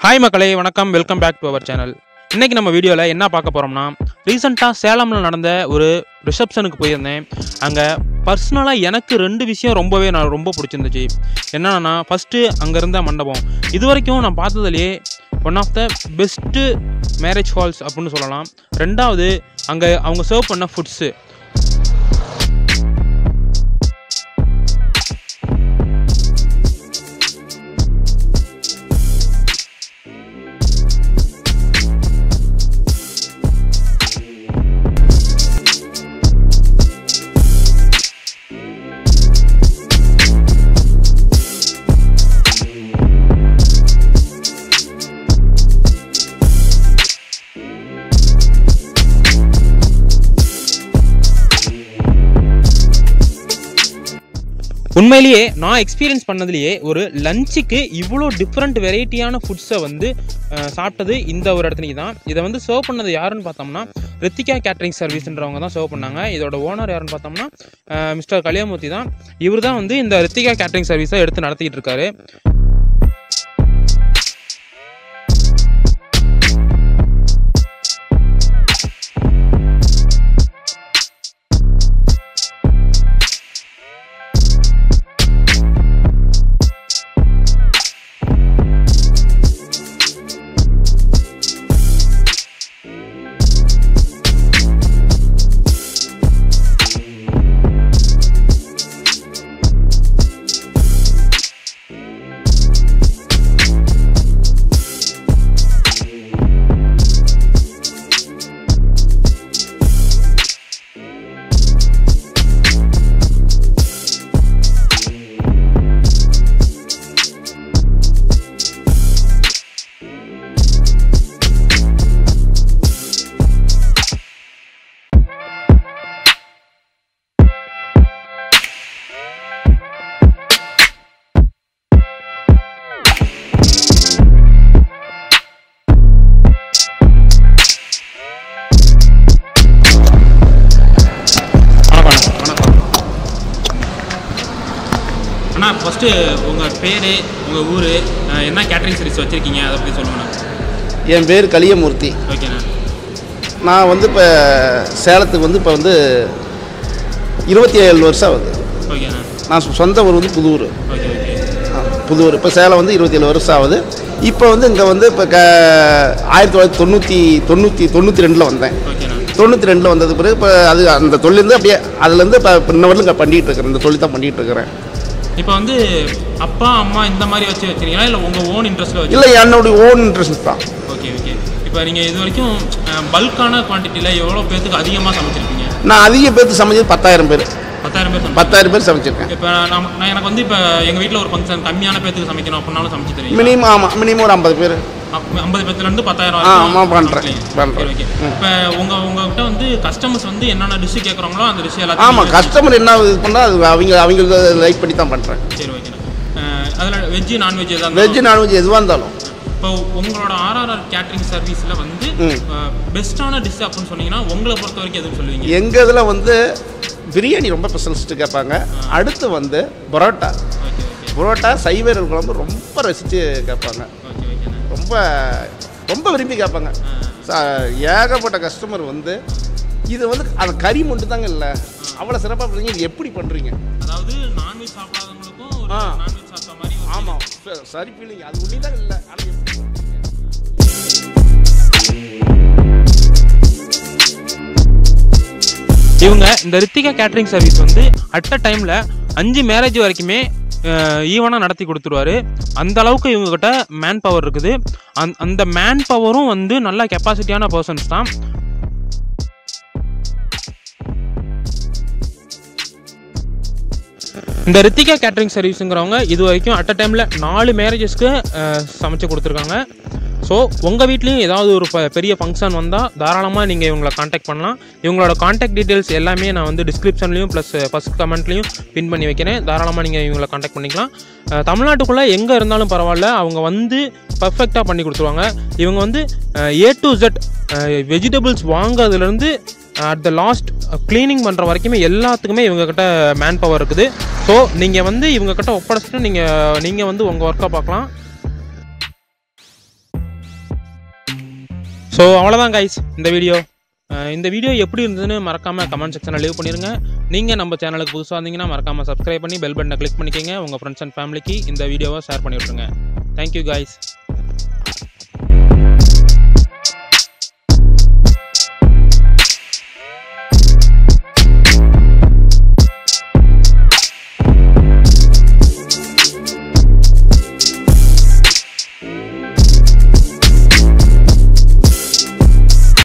Hi மக்களே வணக்கம் welcome back to our channel இன்னைக்கு நம்ம வீடியோவில் என்ன பார்க்க போகிறோம்னா ரீசெண்டாக சேலமில் நடந்த ஒரு ரிசப்ஷனுக்கு போயிருந்தேன் அங்கே பர்சனலாக எனக்கு ரெண்டு விஷயம் ரொம்பவே நான் ரொம்ப பிடிச்சிருந்துச்சு என்னன்னா ஃபஸ்ட்டு அங்கே இருந்த மண்டபம் இது வரைக்கும் நான் பார்த்ததுலேயே one of the best marriage halls அப்படின்னு சொல்லலாம் ரெண்டாவது அங்கே அவங்க சர்வ் பண்ண ஃபுட்ஸு உண்மையிலேயே நான் எக்ஸ்பீரியன்ஸ் பண்ணதுலேயே ஒரு லஞ்சுக்கு இவ்வளோ டிஃப்ரெண்ட் வெரைட்டியான ஃபுட்ஸை வந்து அஹ், சாப்பிட்டது இந்த ஒரு இடத்துக்கு தான் இதை வந்து சர்வ் பண்ணது யாருன்னு பார்த்தோம்னா ரித்திகா கேட்ரிங் சர்வீஸ்ன்றவங்க தான் சர்வ் பண்ணாங்க இதோட ஓனர் யாருன்னு பார்த்தோம்னா மிஸ்டர் கலியாமூர்த்தி தான் இவர் தான் வந்து இந்த ரித்திகா கேட்ரிங் சர்வீஸை எடுத்து நடத்திக்கிட்டு இருக்காரு வணக்கம் வணக்கம் அண்ணா ஃபஸ்ட்டு உங்கள் பேர் உங்கள் ஊர் என்ன கேட்ரிங் சர்வீஸ் வச்சுருக்கீங்க அதை பற்றி சொல்லுங்கண்ணா என் பேர் கலியமூர்த்தி ஓகேண்ணா நான் வந்து இப்போ சேலத்துக்கு வந்து இப்போ வந்து இருபத்தி ஏழு வருஷம் ஆகுது ஓகேண்ணா நான் சொ- சொந்த ஊர் வந்து புதூர் ஓகே ஓகே ஆ, புதூர் இப்போ சேலம் வந்து இருபத்தி ஏழு வருஷம் ஆகுது இப்போ வந்து இங்கே வந்து இப்போ க ஆயிரத்தி தொள்ளாயிரத்தி தொண்ணூற்றி தொண்ணூற்றி தொண்ணூற்றி ரெண்டில் வந்தேன் ஓகேண்ணா தொண்ணூற்றி ரெண்டில் வந்தது பிறகு இப்போ அது அந்த தொழிலேருந்து அப்படியே அதுலேருந்து இப்போ இப்போ இன்ன வரலும் இங்கே பண்ணிகிட்டு இருக்கிறேன் இந்த தொழில் தான் பண்ணிகிட்டு இருக்கிறேன் இப்போ வந்து அப்பா அம்மா இந்த மாதிரி வச்சு வச்சிருக்கீங்களா இல்லை உங்கள் ஓன் இன்ட்ரெஸ்ட்டில் வச்சு இல்லை என்னுடைய ஓன் இன்ட்ரெஸ்ட் தான் ஓகே ஓகே இப்போ நீங்கள் இது வரைக்கும் பல்கான குவான்டிட்டியில் எவ்வளோ பேர்த்துக்கு அதிகமாக சமைச்சிருக்கீங்க நான் அதிக பேர்த்து சமைச்சது பத்தாயிரம் பேர் பத்தாயிரம் பேர் சமைச்சு பத்தாயிரம் பேர் சமைச்சிருக்கேன் இப்போ நான் நான் எனக்கு வந்து இப்போ எங்கள் வீட்டில் ஒரு ஃபங்க்ஷன் கம்மியான பேர்த்துக்கு சமைக்கணும் அப்படின்னாலும் சமைச்சு தெரியும் மினிமம் ஆமாம் மினிமம் ஒரு ஐம்பது பேர் ஐம்பது பேர்த்துலேருந்து பத்தாயிரம் ஆ, ஆமா, பண்றேன், பண்றேன். ஓகே இப்போ உங்கள் உங்ககிட்ட வந்து கஸ்டமர்ஸ் வந்து என்னென்ன டிஷ்ஷு கேட்குறாங்களோ அந்த டிஷ் ஆமாம் எல்லாத்தையும் கஸ்டமர் என்ன இது பண்ணால் அது அவங்க அவங்க லைக் பண்ணி தான் பண்ணுறேன் சரி ஓகேண்ணா அதில் வெஜ்ஜு நான்வெஜ் எதாவது வெஜ் நான்வெஜ் எதுவாக இருந்தாலும் இப்போ உங்களோட ஆர்ஆர்ஆர் கேட்ரிங் சர்வீஸில் வந்து ம். பெஸ்ட்டான டிஷ் அப்படின்னு சொன்னீங்கன்னா உங்களை பொறுத்த வரைக்கும் எதுவும் சொல்லுவீங்க எங்கள் இதில் வந்து பிரியாணி ரொம்ப ஸ்பெஷலிஸ்ட்டு கேட்பாங்க அடுத்து வந்து பரோட்டா ஓகே ஓகே பரோட்டா சைவீரல் குழம்பு ரொம்ப ரசித்து கேட்பாங்க ஓகே ஓகேண்ணா ரொம்ப ரொம்ப விரும்பி கேட்பாங்க ச- ஏகப்பட்ட கஸ்டமர் வந்து இது வந்து அந்த கறி மட்டும் தாங்க இல்லை அவ்வளோ சிறப்பாக பண்ணுறீங்க இது எப்படி பண்ணுறீங்க அதாவது நான்வெஜ் சாப்பிடாதவங்களுக்கும் ஒரு ஆ. நான்வெஜ் சாப்பிட்ட மாதிரி ஒரு ஆமாம் சரி ஃபீலிங் அது ஒன்றி தான் இல்லை ஆனால் எப்படி பண்றீங்க? இவங்க இந்த ரித்திகா கேட்ரிங் சர்வீஸ் வந்து அட் அ டைமில் அஞ்சு மேரேஜ் வரைக்குமே ஈவனாக நடத்தி கொடுத்துருவாரு அந்த அளவுக்கு இவங்ககிட்ட மேன் பவர் இருக்குது அந் அந்த மேன் பவரும் வந்து நல்ல கெப்பாசிட்டியான பர்சன்ஸ் தான் இந்த ரித்திகா கேட்ரிங் சர்வீஸுங்கிறவங்க இது வரைக்கும் அட் அ டைமில் நாலு மேரேஜஸ்க்கு சமைச்சு கொடுத்துருக்காங்க ஸோ உங்கள் வீட்லேயும் ஏதாவது ஒரு ப- பெரிய ஃபங்க்ஷன் வந்தால் தாராளமாக நீங்கள் இவங்களை காண்டாக்ட் பண்ணலாம் இவங்களோட காண்டாக்ட் டீட்டெயில்ஸ் எல்லாமே நான் வந்து டிஸ்கிரிப்ஷன்லையும் ப்ளஸ் ஃபஸ்ட் கமெண்ட்லையும் பின் பண்ணி வைக்கிறேன் தாராளமாக நீங்கள் இவங்களை காண்டாக்ட் பண்ணிக்கலாம் அஹ், தமிழ்நாட்டுக்குள்ளே எங்கே இருந்தாலும் பரவாயில்ல அவங்க வந்து பர்ஃபெக்டாக பண்ணி கொடுத்துருவாங்க இவங்க வந்து ஏ டு ஜெட் வெஜிடபிள்ஸ் வாங்குறதுலேருந்து அட் த லாஸ்ட் க்ளீனிங் பண்ணுற வரைக்குமே எல்லாத்துக்குமே இவங்கக்கிட்ட மேன் பவர் இருக்குது ஸோ நீங்கள் வந்து இவங்கக்கிட்ட ஒப்படைச்சிட்டு நீங்கள் நீங்கள் வந்து உங்கள் ஒர்க்கை பார்க்கலாம் ஸோ அவ்வளோதான் கைஸ் இந்த வீடியோ அஹ் இந்த வீடியோ எப்படி இருந்ததுன்னு மறக்காமல் கமெண்ட் செக்ஷனில் லீவ் பண்ணிடுங்க நீங்கள் நம்ம சேனலுக்கு புதுசாக இருந்தீங்கன்னா மறக்காமல் சப்ஸ்கிரைப் பண்ணி பெல் பட்டனை கிளிக் பண்ணிக்கோங்க உங்கள் ஃப்ரெண்ட்ஸ் அண்ட் ஃபேமிலிக்கு இந்த வீடியோவை ஷேர் பண்ணி விட்ருங்க தேங்க்யூ கைஸ்